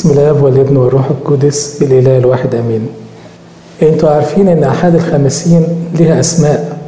بسم الاب والابن والروح القدس الاله الواحد امين انتوا عارفين ان احد الخمسين لها اسماء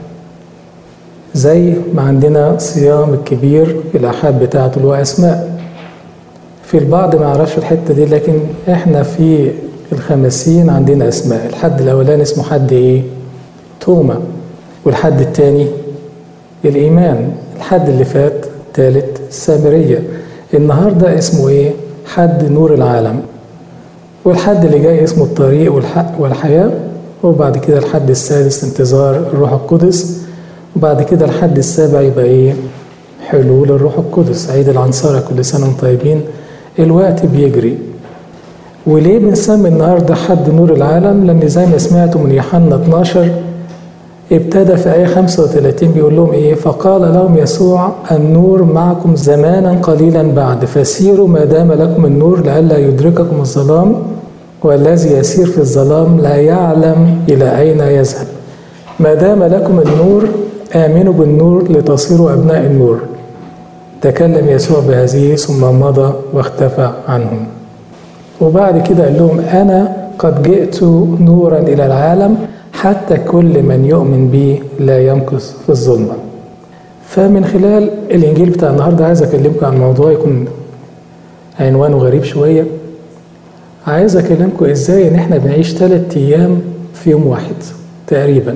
زي ما عندنا صيام الكبير الاحاد بتاعته له اسماء في البعض ما يعرفش الحته دي لكن احنا في الخمسين عندنا اسماء الحد الاولاني اسمه حد ايه توما والحد الثاني الايمان الحد اللي فات ثالث السامريه النهارده اسمه ايه حد نور العالم والحد اللي جاي اسمه الطريق والحق والحياه وبعد كده الحد السادس انتظار الروح القدس وبعد كده الحد السابع يبقى ايه حلول الروح القدس عيد العنصرة كل سنة وانتم طيبين الوقت بيجري وليه بنسمي النهارده حد نور العالم لان زي ما سمعتوا من يوحنا 12 ابتدى في آية 35 بيقول لهم إيه فقال لهم يسوع النور معكم زمانا قليلا بعد فسيروا ما دام لكم النور لئلا يدرككم الظلام والذي يسير في الظلام لا يعلم إلى أين يذهب ما دام لكم النور آمنوا بالنور لتصيروا أبناء النور تكلم يسوع بهذه ثم مضى واختفى عنهم وبعد كده قال لهم أنا قد جئت نورا إلى العالم حتى كل من يؤمن بي لا يمكث في الظلمة فمن خلال الإنجيل بتاع النهاردة عايز أكلمكم عن موضوع يكون عنوانه غريب شوية عايز أكلمكم إزاي إن إحنا بنعيش ثلاث أيام في يوم واحد تقريبا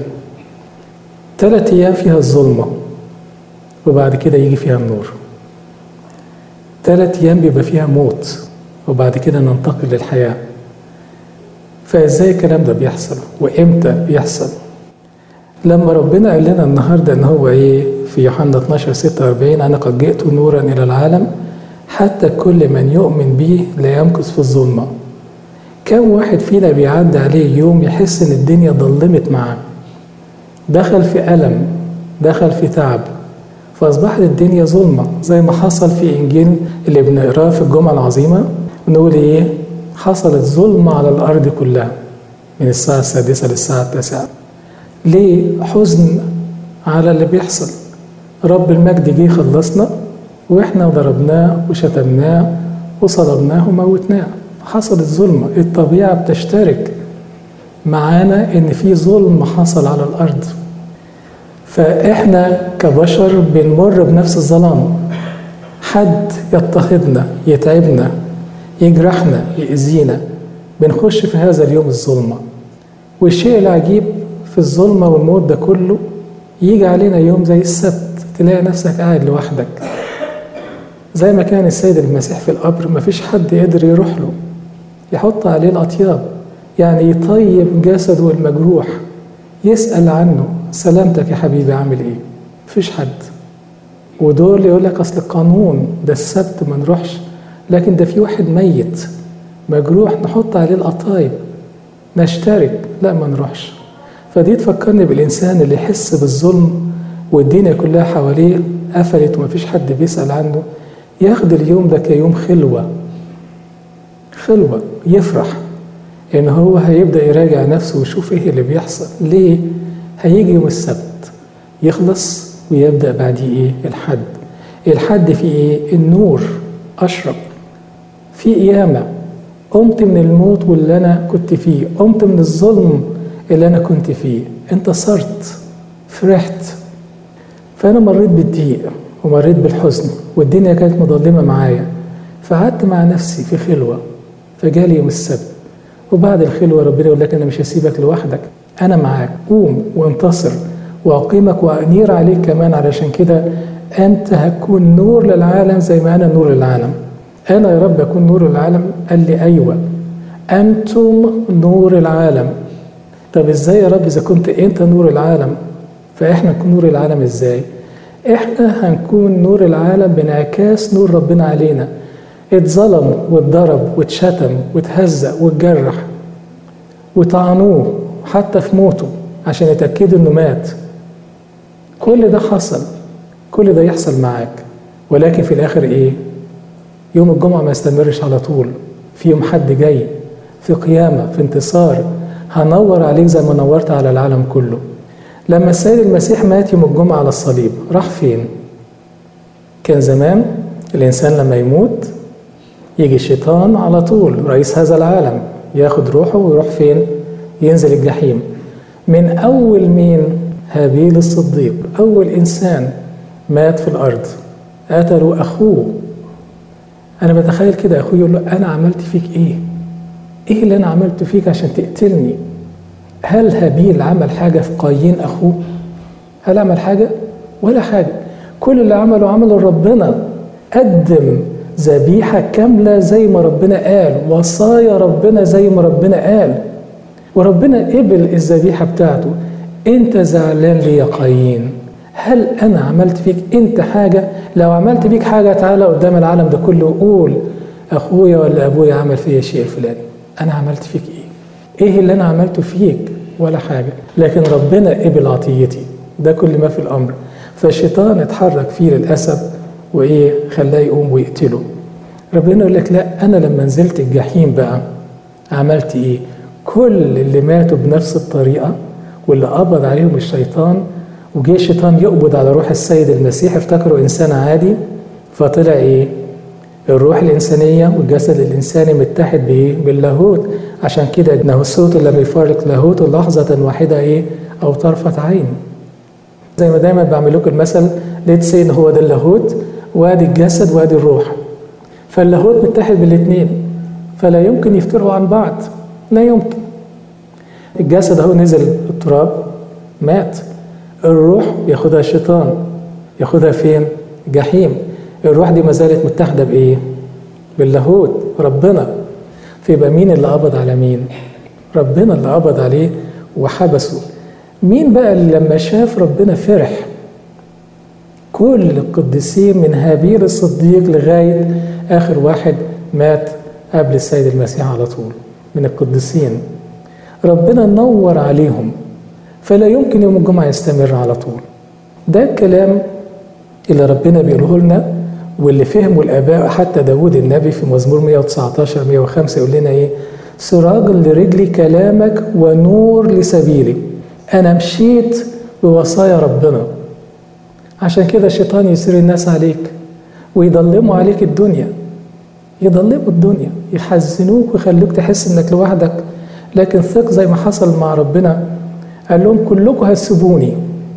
ثلاث أيام فيها الظلمة وبعد كده يجي فيها النور ثلاث أيام بيبقى فيها موت وبعد كده ننتقل للحياة فازاي الكلام ده بيحصل وامتى بيحصل لما ربنا قال لنا النهارده ان هو ايه في يوحنا 12 46 انا قد جئت نورا الى العالم حتى كل من يؤمن بي لا يمكث في الظلمه كم واحد فينا بيعدي عليه يوم يحس ان الدنيا ضلمت معاه دخل في الم دخل في تعب فاصبحت الدنيا ظلمه زي ما حصل في انجيل اللي بنقراه في الجمعه العظيمه ونقول ايه حصلت ظلمة على الأرض كلها من الساعة السادسة للساعة التاسعة ليه حزن على اللي بيحصل رب المجد جه خلصنا واحنا ضربناه وشتمناه وصلبناه وموتناه حصلت ظلمة الطبيعة بتشترك معانا ان في ظلم حصل على الارض فاحنا كبشر بنمر بنفس الظلام حد يضطهدنا يتعبنا يجرحنا يأذينا بنخش في هذا اليوم الظلمة والشيء العجيب في الظلمة والموت ده كله يجي علينا يوم زي السبت تلاقي نفسك قاعد لوحدك زي ما كان السيد المسيح في القبر مفيش حد يقدر يروح له يحط عليه الأطياب يعني يطيب جسده المجروح يسأل عنه سلامتك يا حبيبي عامل ايه مفيش حد ودول يقول لك اصل القانون ده السبت ما نروحش لكن ده في واحد ميت مجروح نحط عليه القطايب نشترك لا ما نروحش فدي تفكرني بالإنسان اللي يحس بالظلم والدنيا كلها حواليه قفلت ومفيش حد بيسأل عنه ياخد اليوم ده كيوم خلوة خلوة يفرح إن هو هيبدأ يراجع نفسه ويشوف إيه اللي بيحصل ليه هيجي يوم السبت يخلص ويبدأ بعديه إيه الحد الحد فيه إيه النور أشرق في قيامة قمت من الموت واللي أنا كنت فيه قمت من الظلم اللي أنا كنت فيه انتصرت فرحت فأنا مريت بالضيق ومريت بالحزن والدنيا كانت مظلمة معايا فقعدت مع نفسي في خلوة فجالي يوم السبت وبعد الخلوة ربنا يقول لك أنا مش هسيبك لوحدك أنا معاك قوم وانتصر وأقيمك وأنير عليك كمان علشان كده أنت هتكون نور للعالم زي ما أنا نور للعالم أنا يا رب أكون نور العالم قال لي أيوة أنتم نور العالم طب إزاي يا رب إذا كنت أنت نور العالم فإحنا نكون نور العالم إزاي إحنا هنكون نور العالم بانعكاس نور ربنا علينا اتظلم واتضرب واتشتم واتهزق واتجرح وطعنوه حتى في موته عشان يتأكدوا إنه مات كل ده حصل كل ده يحصل معاك ولكن في الآخر إيه يوم الجمعة ما يستمرش على طول في يوم حد جاي في قيامة في انتصار هنور عليك زي ما نورت على العالم كله لما السيد المسيح مات يوم الجمعة على الصليب راح فين؟ كان زمان الإنسان لما يموت يجي الشيطان على طول رئيس هذا العالم ياخد روحه ويروح فين ينزل الجحيم من أول مين هابيل الصديق أول إنسان مات في الأرض قتلوا أخوه أنا بتخيل كده أخوه يقول له أنا عملت فيك إيه إيه اللي أنا عملته فيك عشان تقتلني هل هابيل عمل حاجة في قايين أخوه هل عمل حاجة ولا حاجة كل اللي عمله عمله ربنا قدم ذبيحة كاملة زي ما ربنا قال وصايا ربنا زي ما ربنا قال وربنا قبل الذبيحة بتاعته انت زعلان ليه يا قايين هل انا عملت فيك انت حاجة لو عملت فيك حاجة تعالى قدام العالم ده كله قول اخويا ولا ابويا عمل فيا الشيء الفلاني انا عملت فيك ايه ايه اللي انا عملته فيك ولا حاجة لكن ربنا قبل عطيتي ده كل ما في الامر فالشيطان اتحرك فيه للاسف وايه خلاه يقوم ويقتله ربنا يقول لك لا انا لما نزلت الجحيم بقى عملت ايه كل اللي ماتوا بنفس الطريقه واللي قبض عليهم الشيطان وجه الشيطان يقبض على روح السيد المسيح افتكروا انسان عادي فطلع ايه الروح الإنسانية والجسد الإنساني متحد بإيه؟ باللاهوت عشان كده إنه الصوت لم يفارق لاهوت لحظة واحدة إيه؟ أو طرفة عين زي ما دايما بعمل لكم المثل ليتس إن هو ده اللاهوت وادي الجسد وادي الروح فاللاهوت متحد بالاثنين فلا يمكن يفترقوا عن بعض لا يمكن الجسد اهو نزل التراب مات الروح ياخدها الشيطان ياخدها فين جحيم الروح دي ما زالت متحدة بإيه باللاهوت ربنا فيبقى مين اللي قبض على مين ربنا اللي قبض عليه وحبسه مين بقى اللي لما شاف ربنا فرح كل القديسين من هابيل الصديق لغاية آخر واحد مات قبل السيد المسيح على طول من القديسين ربنا نور عليهم فلا يمكن يوم الجمعة يستمر على طول ده الكلام اللي ربنا بيقوله لنا واللي فهمه الآباء حتى داود النبي في مزمور 119 105 يقول لنا إيه سراج لرجلي كلامك ونور لسبيلي أنا مشيت بوصايا ربنا عشان كده الشيطان يسير الناس عليك ويضلموا عليك الدنيا يضلموا الدنيا يحزنوك ويخلوك تحس انك لوحدك لكن ثق زي ما حصل مع ربنا قال لهم كلكم هتسيبوني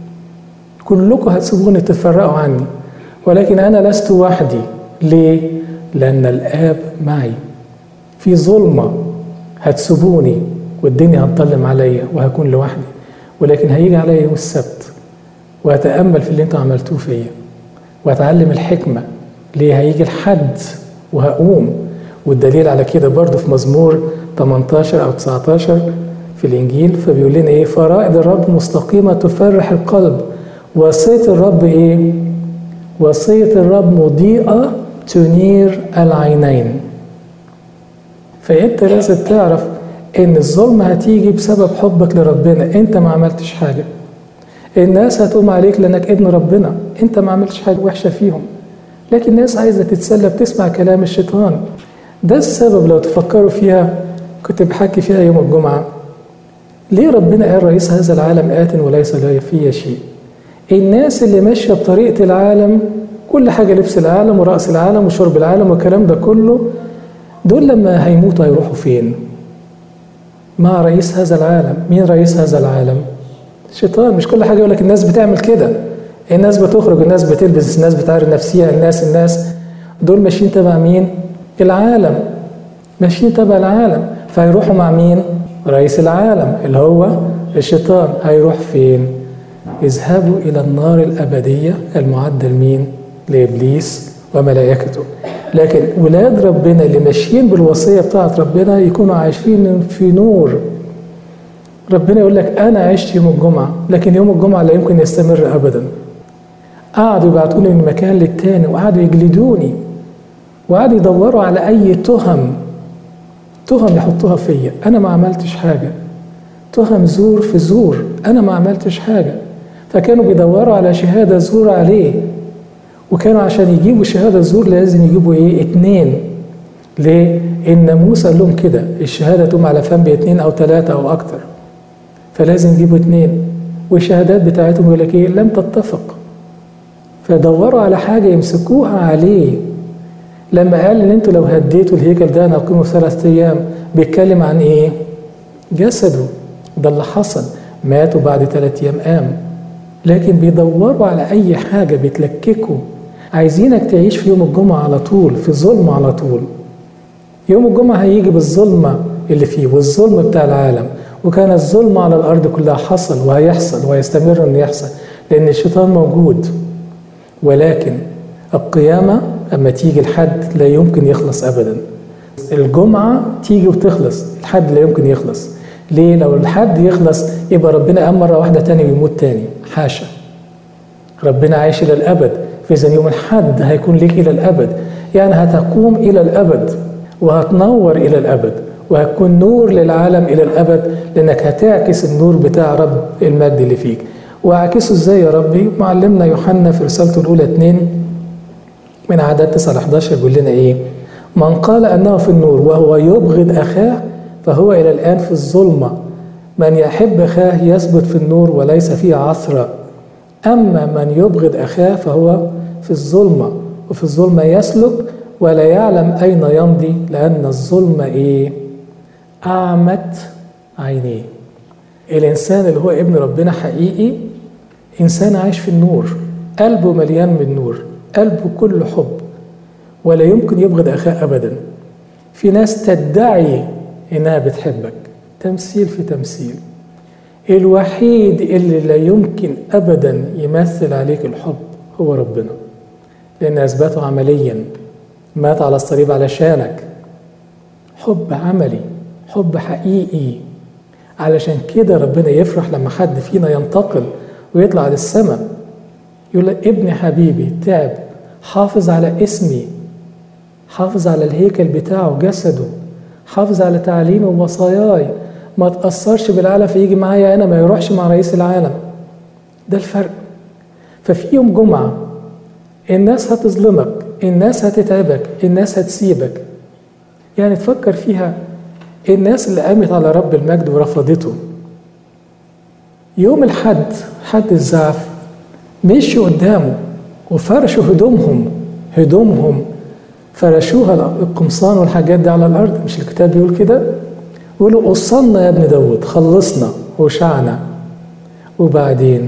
كلكم هتسيبوني تتفرقوا عني ولكن انا لست وحدي ليه لان الاب معي في ظلمه هتسيبوني والدنيا هتضلم عليا وهكون لوحدي ولكن هيجي عليا يوم السبت واتامل في اللي انتوا عملتوه فيا واتعلم الحكمه ليه هيجي الحد وهقوم والدليل على كده برضه في مزمور 18 او 19 في الانجيل فبيقول لنا ايه فرائض الرب مستقيمه تفرح القلب وصيه الرب ايه وصيه الرب مضيئه تنير العينين فانت لازم تعرف ان الظلم هتيجي بسبب حبك لربنا انت ما عملتش حاجه الناس هتقوم عليك لانك ابن ربنا انت ما عملتش حاجه وحشه فيهم لكن الناس عايزه تتسلى بتسمع كلام الشيطان ده السبب لو تفكروا فيها كنت بحكي فيها يوم الجمعه ليه ربنا قال رئيس هذا العالم آت وليس لا فيه شيء الناس اللي ماشيه بطريقه العالم كل حاجه لبس العالم ورأس العالم وشرب العالم والكلام ده كله دول لما هيموتوا هيروحوا فين مع رئيس هذا العالم مين رئيس هذا العالم الشيطان مش كل حاجه يقول لك الناس بتعمل كده الناس بتخرج الناس بتلبس الناس بتعرف نفسيها الناس الناس دول ماشيين تبع مين العالم ماشيين تبع العالم فهيروحوا مع مين رئيس العالم اللي هو الشيطان هيروح فين اذهبوا الى النار الابديه المعده لمين لابليس وملائكته لكن ولاد ربنا اللي ماشيين بالوصيه بتاعت ربنا يكونوا عايشين في نور ربنا يقول لك انا عشت يوم الجمعه لكن يوم الجمعه لا يمكن يستمر ابدا قعدوا يبعتوني من مكان للتاني وقعدوا يجلدوني وقعدوا يدوروا على اي تهم تهم يحطوها فيا انا ما عملتش حاجه تهم زور في زور انا ما عملتش حاجه فكانوا بيدوروا على شهاده زور عليه وكانوا عشان يجيبوا شهاده زور لازم يجيبوا ايه اتنين ليه الناموس قال لهم كده الشهاده تقوم على فم باتنين او ثلاثه او اكتر فلازم يجيبوا اتنين والشهادات بتاعتهم يقول لك ايه لم تتفق فدوروا على حاجه يمسكوها عليه لما قال ان انتوا لو هديتوا الهيكل ده انا اقيمه في ثلاث ايام بيتكلم عن ايه؟ جسده ده اللي حصل ماتوا بعد ثلاث ايام قام لكن بيدوروا على اي حاجه بيتلككوا عايزينك تعيش في يوم الجمعه على طول في ظلم على طول يوم الجمعه هيجي بالظلمه اللي فيه والظلم بتاع العالم وكان الظلم على الارض كلها حصل وهيحصل وهيستمر انه يحصل لان الشيطان موجود ولكن القيامه اما تيجي الحد لا يمكن يخلص ابدا الجمعه تيجي وتخلص الحد لا يمكن يخلص ليه لو الحد يخلص يبقى ربنا قام مره واحده تاني ويموت تاني حاشا ربنا عايش الى الابد فاذا يوم الحد هيكون ليك الى الابد يعني هتقوم الى الابد وهتنور الى الابد وهتكون نور للعالم الى الابد لانك هتعكس النور بتاع رب المجد اللي فيك واعكسه ازاي يا ربي معلمنا يوحنا في رسالته الاولى 2 من عدد 9 ل 11 بيقول لنا ايه من قال انه في النور وهو يبغض اخاه فهو الى الان في الظلمه من يحب اخاه يثبت في النور وليس فيه عثره اما من يبغض اخاه فهو في الظلمه وفي الظلمه يسلك ولا يعلم اين يمضي لان الظلمه ايه اعمت عينيه الانسان اللي هو ابن ربنا حقيقي انسان عايش في النور قلبه مليان من نور قلبه كله حب ولا يمكن يبغض اخاه ابدا في ناس تدعي انها بتحبك تمثيل في تمثيل الوحيد اللي لا يمكن ابدا يمثل عليك الحب هو ربنا لان اثبته عمليا مات على الصليب علشانك حب عملي حب حقيقي علشان كده ربنا يفرح لما حد فينا ينتقل ويطلع للسماء يقول لك ابني حبيبي تعب حافظ على اسمي حافظ على الهيكل بتاعه جسده حافظ على تعليمي ووصاياي ما تأثرش بالعالم فيجي معايا أنا ما يروحش مع رئيس العالم ده الفرق ففي يوم جمعة الناس هتظلمك الناس هتتعبك الناس هتسيبك يعني تفكر فيها الناس اللي قامت على رب المجد ورفضته يوم الحد حد الزعف مشوا قدامه وفرشوا هدومهم هدومهم فرشوها القمصان والحاجات دي على الارض مش الكتاب بيقول كده يقولوا وصلنا يا ابن داود خلصنا وشعنا وبعدين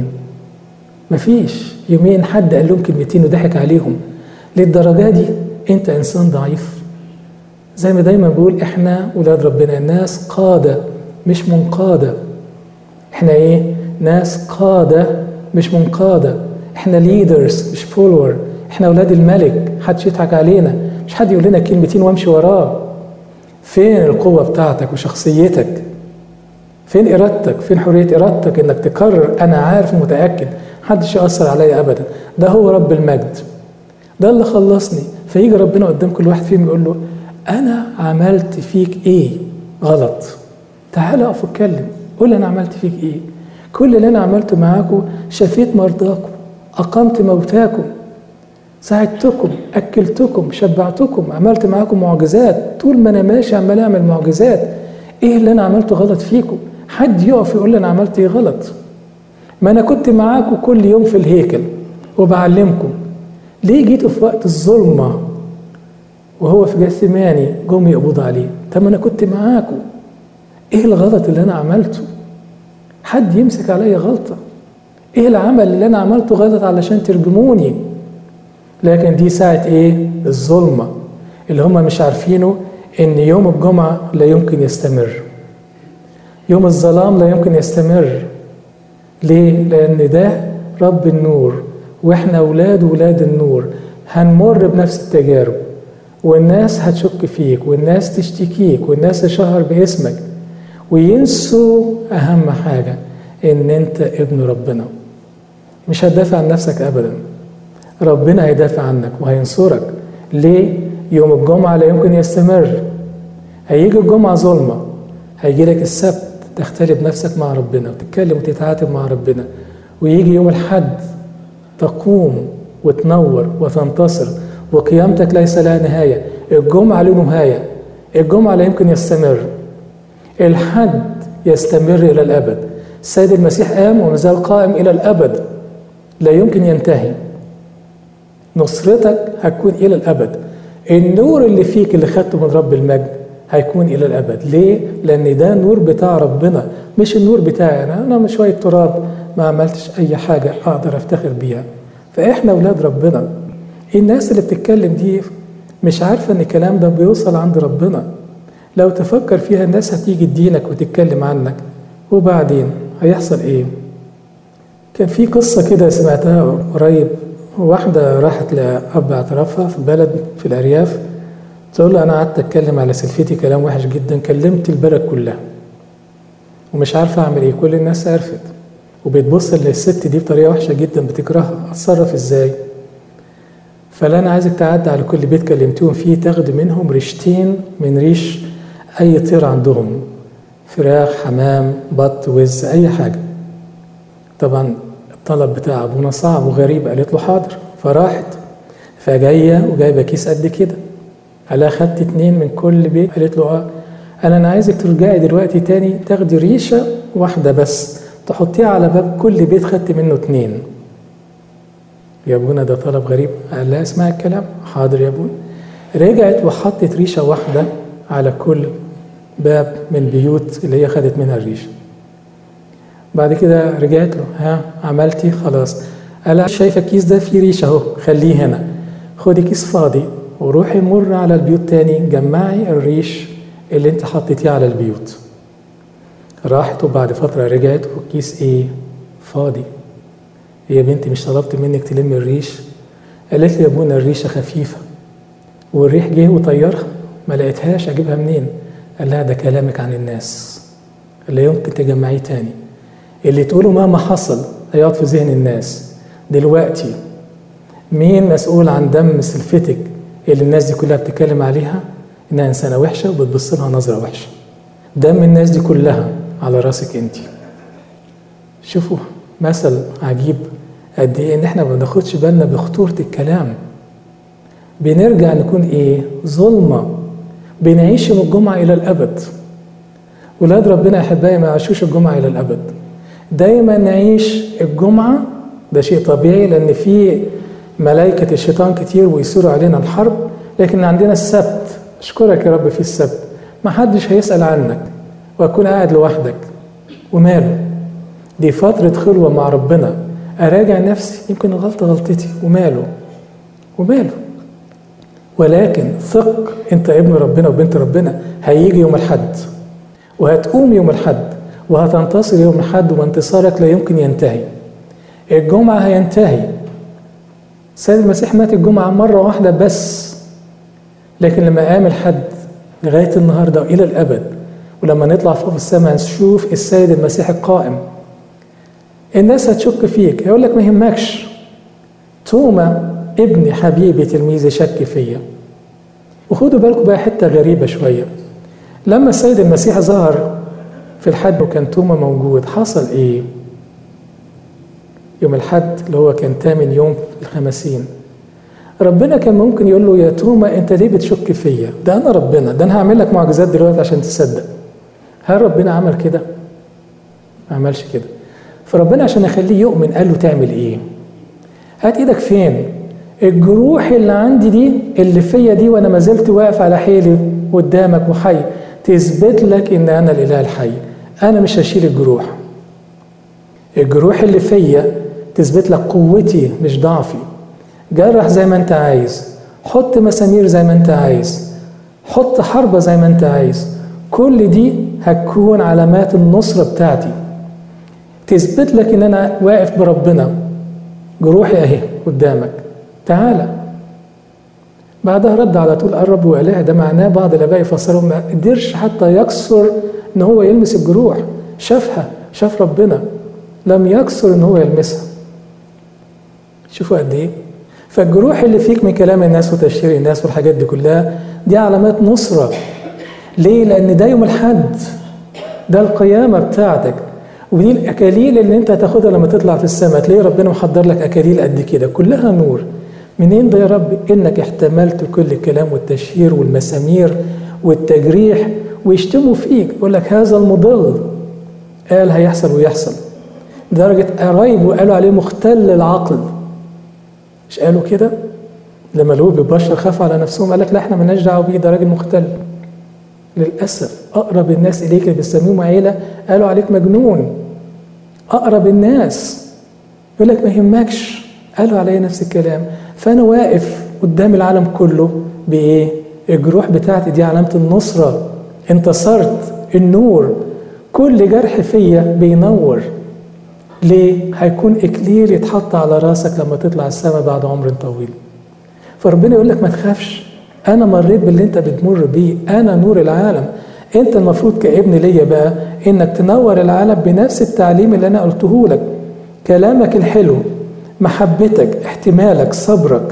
مفيش يومين حد قال لهم كلمتين وضحك عليهم للدرجه دي انت انسان ضعيف زي ما دايما بقول احنا ولاد ربنا الناس قاده مش منقاده احنا ايه ناس قاده مش منقاده احنا ليدرز مش فولور احنا اولاد الملك محدش يضحك علينا مش حد يقول لنا كلمتين وامشي وراه فين القوه بتاعتك وشخصيتك فين ارادتك فين حريه ارادتك انك تقرر انا عارف ومتاكد محدش ياثر عليا ابدا ده هو رب المجد ده اللي خلصني فيجي ربنا قدام كل واحد فيهم يقول له انا عملت فيك ايه غلط تعال اقف اتكلم قول انا عملت فيك ايه كل اللي انا عملته معاكم شفيت مرضاكم اقمت موتاكم ساعدتكم اكلتكم شبعتكم عملت معاكم معجزات طول ما انا ماشي عمال اعمل معجزات ايه اللي انا عملته غلط فيكم حد يقف يقول لي انا عملت ايه غلط ما انا كنت معاكم كل يوم في الهيكل وبعلمكم ليه جيتوا في وقت الظلمه وهو في جثماني جم يقبضوا عليه طب انا كنت معاكم ايه الغلط اللي انا عملته حد يمسك عليا غلطه ايه العمل اللي انا عملته غلط علشان ترجموني لكن دي ساعة ايه الظلمة اللي هم مش عارفينه ان يوم الجمعة لا يمكن يستمر يوم الظلام لا يمكن يستمر ليه لان ده رب النور واحنا اولاد ولاد النور هنمر بنفس التجارب والناس هتشك فيك والناس تشتكيك والناس تشهر باسمك وينسوا اهم حاجه ان انت ابن ربنا مش هتدافع عن نفسك ابدا ربنا هيدافع عنك وهينصرك ليه يوم الجمعه لا يمكن يستمر هيجي الجمعه ظلمه هيجي لك السبت تختلف نفسك مع ربنا وتتكلم وتتعاتب مع ربنا ويجي يوم الحد تقوم وتنور وتنتصر وقيامتك ليس لها نهايه الجمعه له نهايه الجمعه لا يمكن يستمر الحد يستمر الى الابد السيد المسيح قام وما زال قائم الى الابد لا يمكن ينتهي نصرتك هتكون الى الابد النور اللي فيك اللي خدته من رب المجد هيكون الى الابد ليه لان ده نور بتاع ربنا مش النور بتاعي انا انا مش شويه تراب ما عملتش اي حاجه اقدر افتخر بيها فاحنا اولاد ربنا الناس اللي بتتكلم دي مش عارفه ان الكلام ده بيوصل عند ربنا لو تفكر فيها الناس هتيجي تدينك وتتكلم عنك وبعدين هيحصل ايه كان في قصة كده سمعتها قريب واحدة راحت لأب اعترافها في بلد في الأرياف تقول له أنا قعدت أتكلم على سلفتي كلام وحش جدا كلمت البلد كلها ومش عارفة أعمل إيه كل الناس عرفت وبتبص للست دي بطريقة وحشة جدا بتكرهها أتصرف إزاي فلا أنا عايزك تعدي على كل بيت كلمتهم فيه تاخد منهم ريشتين من ريش أي طير عندهم فراخ حمام بط وز أي حاجة طبعا الطلب بتاع ابونا صعب وغريب قالت له حاضر فراحت فجايه وجايبه كيس قد كده قال لها خدت اتنين من كل بيت قالت له اه قال انا عايزك ترجعي دلوقتي تاني تاخدي ريشه واحده بس تحطيها على باب كل بيت خدت منه اتنين يا ابونا ده طلب غريب قال لها اسمعي الكلام حاضر يا ابونا رجعت وحطت ريشه واحده على كل باب من بيوت اللي هي خدت منها الريشه بعد كده رجعت له ها عملتي خلاص قال شايفه الكيس ده فيه ريشه اهو خليه هنا خدي كيس فاضي وروحي مر على البيوت تاني جمعي الريش اللي انت حطيتيه على البيوت راحت وبعد فتره رجعت والكيس ايه فاضي يا بنتي مش طلبت منك تلم الريش قالت لي يا ابونا الريشه خفيفه والريح جه وطيرها ما لقيتهاش اجيبها منين قال لها ده كلامك عن الناس اللي يمكن تجمعيه تاني اللي تقوله مهما حصل هيقعد في ذهن الناس دلوقتي مين مسؤول عن دم سلفتك اللي الناس دي كلها بتتكلم عليها انها انسانه وحشه وبتبص لها نظره وحشه دم الناس دي كلها على راسك انت شوفوا مثل عجيب قد ايه ان احنا ما بناخدش بالنا بخطوره الكلام بنرجع نكون ايه ظلمه بنعيش يوم الجمعه الى الابد ولاد ربنا احبائي ما يعيشوش الجمعه الى الابد دايما نعيش الجمعة ده شيء طبيعي لأن في ملائكة الشيطان كتير ويصيروا علينا الحرب لكن عندنا السبت أشكرك يا رب في السبت ما حدش هيسأل عنك وأكون قاعد لوحدك وماله دي فترة خلوة مع ربنا أراجع نفسي يمكن الغلطة غلطتي وماله وماله ولكن ثق أنت ابن ربنا وبنت ربنا هيجي يوم الحد وهتقوم يوم الحد وهتنتصر يوم الحد وانتصارك لا يمكن ينتهي الجمعة هينتهي سيد المسيح مات الجمعة مرة واحدة بس لكن لما قام الحد لغاية النهاردة وإلى الأبد ولما نطلع فوق السماء نشوف السيد المسيح القائم الناس هتشك فيك يقول لك ما يهمكش توما ابني حبيبي تلميذي شك فيا وخدوا بالكم بقى حتة غريبة شوية لما السيد المسيح ظهر في الحد وكان توما موجود حصل ايه يوم الحد اللي هو كان تامن يوم في الخمسين ربنا كان ممكن يقول له يا توما انت ليه بتشك فيا ده انا ربنا ده انا هعمل لك معجزات دلوقتي عشان تصدق هل ربنا عمل كده ما عملش كده فربنا عشان يخليه يؤمن قال له تعمل ايه هات ايدك فين الجروح اللي عندي دي اللي فيا دي وانا ما زلت واقف على حيلي قدامك وحي تثبت لك ان انا الاله الحي انا مش هشيل الجروح الجروح اللي فيا تثبت لك قوتي مش ضعفي جرح زي ما انت عايز حط مسامير زي ما انت عايز حط حربة زي ما انت عايز كل دي هتكون علامات النصرة بتاعتي تثبت لك ان انا واقف بربنا جروحي اهي قدامك تعالى بعدها رد على طول قرب وقال ده معناه بعض الاباء يفسروا ما قدرش حتى يكسر ان هو يلمس الجروح شافها شاف ربنا لم يكسر ان هو يلمسها شوفوا قد ايه فالجروح اللي فيك من كلام الناس وتشهير الناس والحاجات دي كلها دي علامات نصرة ليه؟ لأن ده يوم الحد ده القيامة بتاعتك ودي الأكاليل اللي أنت هتاخدها لما تطلع في السماء تلاقي ربنا محضر لك أكاليل قد كده كلها نور منين ده يا رب انك احتملت كل الكلام والتشهير والمسامير والتجريح ويشتموا فيك يقول لك هذا المضل قال هيحصل ويحصل درجة قرايبه قالوا عليه مختل العقل مش قالوا كده لما لقوه بيبشر خافوا على نفسهم قال لك لا احنا مالناش دعوه بيه ده راجل مختل للاسف اقرب الناس اليك اللي بيسميهم عيله قالوا عليك مجنون اقرب الناس يقول لك ما يهمكش قالوا عليا نفس الكلام فانا واقف قدام العالم كله بايه الجروح بتاعتي دي علامه النصره انتصرت النور كل جرح فيا بينور ليه هيكون اكليل يتحط على راسك لما تطلع السماء بعد عمر طويل فربنا يقول لك ما تخافش انا مريت باللي انت بتمر بيه انا نور العالم انت المفروض كابن ليا بقى انك تنور العالم بنفس التعليم اللي انا قلته لك كلامك الحلو محبتك احتمالك صبرك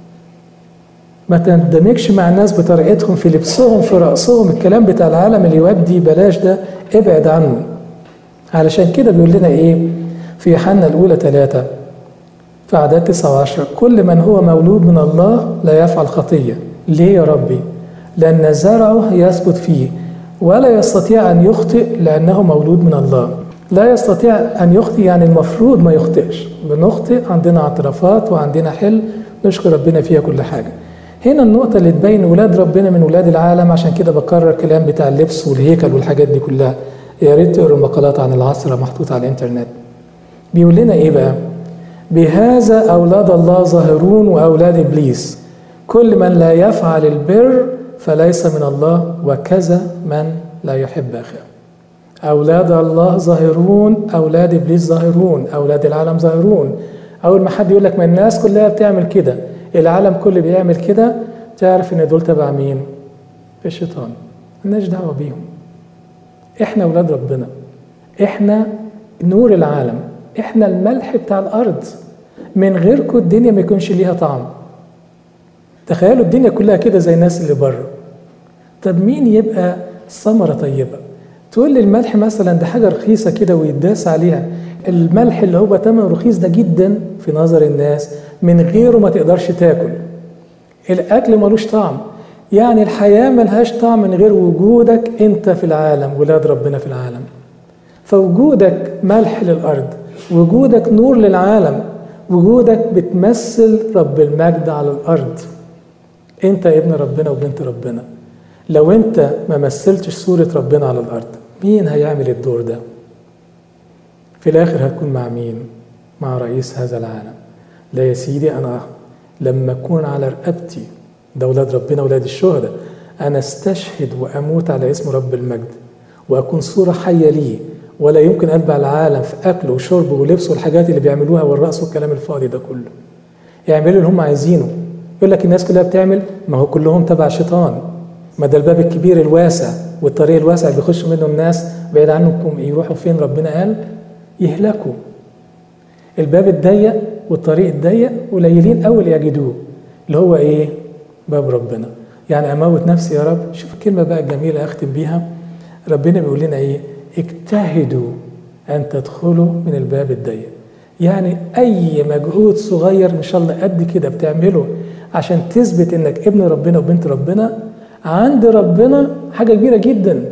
ما تندمجش مع الناس بطريقتهم في لبسهم في رأسهم الكلام بتاع العالم اللي يودي بلاش ده ابعد عنه علشان كده بيقول لنا ايه في يوحنا الاولى ثلاثة في أعداد تسعة وعشرة كل من هو مولود من الله لا يفعل خطية ليه يا ربي لأن زرعه يثبت فيه ولا يستطيع أن يخطئ لأنه مولود من الله لا يستطيع أن يخطئ يعني المفروض ما يخطئش بنخطئ عندنا اعترافات وعندنا حل نشكر ربنا فيها كل حاجة هنا النقطة اللي تبين ولاد ربنا من ولاد العالم عشان كده بكرر الكلام بتاع اللبس والهيكل والحاجات دي كلها يا ريت تقروا مقالات عن العصر محطوطة على الإنترنت بيقول لنا إيه بقى؟ بهذا أولاد الله ظاهرون وأولاد إبليس كل من لا يفعل البر فليس من الله وكذا من لا يحب أخاه أولاد الله ظاهرون أولاد إبليس ظاهرون أولاد العالم ظاهرون أول ما حد يقول لك ما الناس كلها بتعمل كده العالم كله بيعمل كده تعرف إن دول تبع مين؟ الشيطان مالناش دعوة بيهم إحنا أولاد ربنا إحنا نور العالم إحنا الملح بتاع الأرض من غيركم الدنيا ما يكونش ليها طعم تخيلوا الدنيا كلها كده زي الناس اللي بره طب مين يبقى ثمرة طيبة تقول لي الملح مثلا ده حاجة رخيصة كده ويداس عليها الملح اللي هو تمن رخيص ده جدا في نظر الناس من غيره ما تقدرش تاكل الأكل ملوش طعم يعني الحياة ملهاش طعم من غير وجودك أنت في العالم ولاد ربنا في العالم فوجودك ملح للأرض وجودك نور للعالم وجودك بتمثل رب المجد على الأرض أنت ابن ربنا وبنت ربنا لو أنت ما مثلتش صورة ربنا على الأرض مين هيعمل الدور ده في الآخر هتكون مع مين مع رئيس هذا العالم لا يا سيدي أنا لما أكون على رقبتي ده أولاد ربنا أولاد الشهداء أنا استشهد وأموت على اسم رب المجد وأكون صورة حية ليه ولا يمكن أتبع العالم في أكله وشربه ولبسه والحاجات اللي بيعملوها والرقص والكلام الفاضي ده كله يعملوا اللي هم عايزينه يقول لك الناس كلها بتعمل ما هو كلهم تبع شيطان ما ده الباب الكبير الواسع والطريق الواسع اللي بيخش منه الناس بعيد عنكم يروحوا فين ربنا قال يهلكوا الباب الضيق والطريق الضيق قليلين قوي اللي يجدوه اللي هو ايه باب ربنا يعني اموت نفسي يا رب شوف الكلمه بقى الجميله اختم بيها ربنا بيقول لنا ايه اجتهدوا ان تدخلوا من الباب الضيق يعني اي مجهود صغير ان شاء الله قد كده بتعمله عشان تثبت انك ابن ربنا وبنت ربنا عند ربنا حاجه كبيره جدا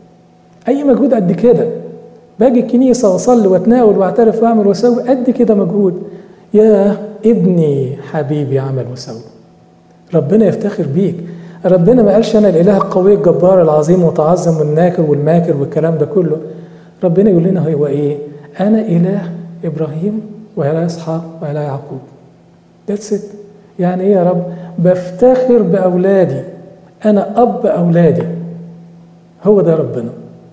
اي مجهود قد كده باجي الكنيسه واصلي واتناول واعترف واعمل واسوي قد كده مجهود يا ابني حبيبي عمل وسوي ربنا يفتخر بيك ربنا ما قالش انا الاله القوي الجبار العظيم المتعظم والناكر والماكر والكلام ده كله ربنا يقول لنا هو ايه انا اله ابراهيم واله اسحاق واله يعقوب ذاتس ات يعني ايه يا رب بفتخر باولادي انا اب اولادي هو ده ربنا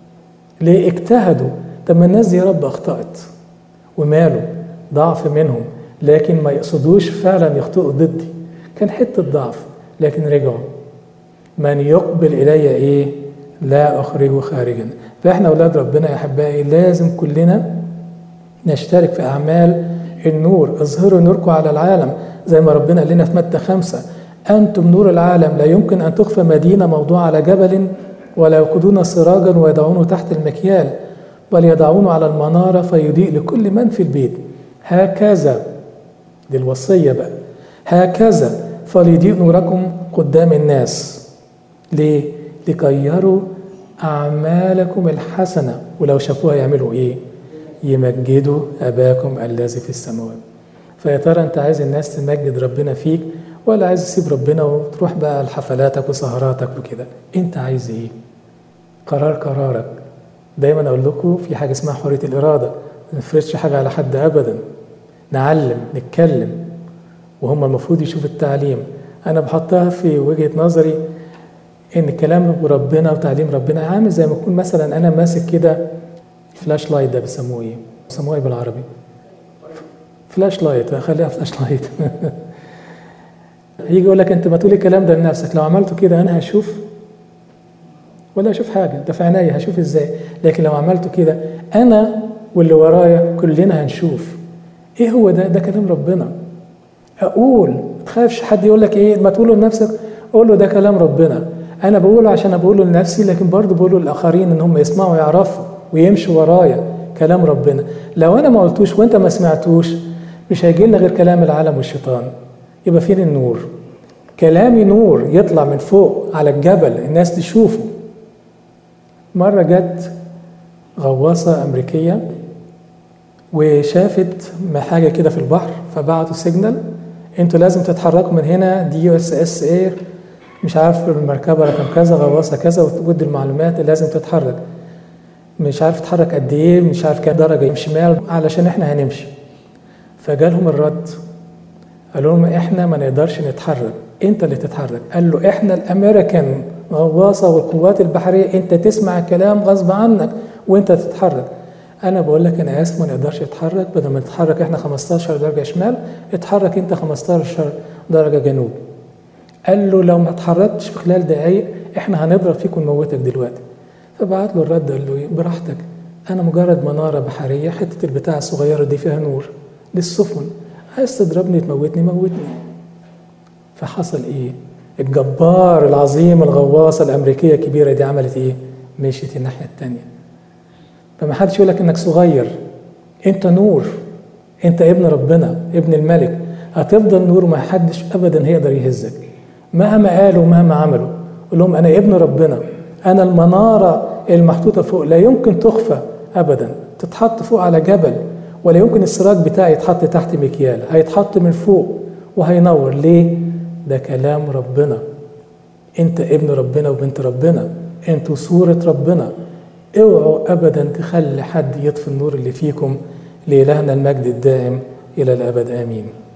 ليه اجتهدوا طب ما الناس دي يا رب اخطات وماله ضعف منهم لكن ما يقصدوش فعلا يخطئوا ضدي كان حته ضعف لكن رجعوا من يقبل الي ايه لا اخرجه خارجا فاحنا اولاد ربنا يا احبائي لازم كلنا نشترك في اعمال النور اظهروا نوركم على العالم زي ما ربنا قال لنا في متى خمسة أنتم نور العالم لا يمكن أن تخفى مدينة موضوعة على جبل ولا يوقدون سراجا ويضعونه تحت المكيال بل يضعونه على المنارة فيضيء لكل من في البيت هكذا دي الوصية بقى هكذا فليضيء نوركم قدام الناس ليه؟ لكي يروا أعمالكم الحسنة ولو شافوها يعملوا إيه؟ يمجدوا أباكم الذي في السماوات فيا ترى أنت عايز الناس تمجد ربنا فيك ولا عايز تسيب ربنا وتروح بقى لحفلاتك وسهراتك وكده انت عايز ايه قرار قرارك دايما اقول لكم في حاجه اسمها حريه الاراده ما نفرضش حاجه على حد ابدا نعلم نتكلم وهم المفروض يشوفوا التعليم انا بحطها في وجهه نظري ان كلام ربنا وتعليم ربنا عامل زي ما يكون مثلا انا ماسك كده الفلاش لايت ده بيسموه ايه؟ بيسموه ايه بالعربي؟ فلاش لايت خليها فلاش لايت يجي يقول لك انت ما تقول الكلام ده لنفسك لو عملته كده انا هشوف ولا اشوف حاجه ده في عينيا هشوف ازاي لكن لو عملته كده انا واللي ورايا كلنا هنشوف ايه هو ده ده كلام ربنا اقول ما تخافش حد يقول لك ايه ما تقوله لنفسك قول له ده كلام ربنا انا بقوله عشان بقوله لنفسي لكن برضه بقوله للاخرين ان هم يسمعوا ويعرفوا ويمشوا ورايا كلام ربنا لو انا ما قلتوش وانت ما سمعتوش مش هيجي لنا غير كلام العالم والشيطان يبقى فين النور كلامي نور يطلع من فوق على الجبل الناس تشوفه مرة جت غواصة أمريكية وشافت حاجة كده في البحر فبعتوا سيجنال انتوا لازم تتحركوا من هنا دي يو اس اس اير مش عارف المركبة رقم كذا غواصة كذا وتودي المعلومات لازم تتحرك مش عارف تتحرك قد ايه مش عارف كام درجة يمشي شمال علشان احنا هنمشي فجالهم الرد قالوا لهم احنا ما نقدرش نتحرك انت اللي تتحرك قال له احنا الامريكان غواصه والقوات البحريه انت تسمع الكلام غصب عنك وانت تتحرك انا بقول لك انا اسف ما نقدرش نتحرك بدل ما نتحرك احنا 15 درجه شمال اتحرك انت 15 درجه جنوب قال له لو ما اتحركتش في خلال دقايق احنا هنضرب فيك ونموتك دلوقتي فبعت له الرد قال له ايه براحتك انا مجرد مناره بحريه حته البتاع الصغيره دي فيها نور للسفن عايز تضربني تموتني موتني فحصل ايه الجبار العظيم الغواصه الامريكيه الكبيره دي عملت ايه مشيت الناحيه التانيه فما حدش يقول لك انك صغير انت نور انت ابن ربنا ابن الملك هتفضل نور وما حدش ابدا هيقدر يهزك مهما قالوا مهما عملوا قول لهم انا ابن ربنا انا المناره المحطوطه فوق لا يمكن تخفى ابدا تتحط فوق على جبل ولا يمكن السراج بتاعي يتحط تحت مكيال هيتحط من فوق وهينور ليه ده كلام ربنا انت ابن ربنا وبنت ربنا انتوا صورة ربنا اوعوا ابدا تخلي حد يطفي النور اللي فيكم لإلهنا المجد الدائم إلى الأبد آمين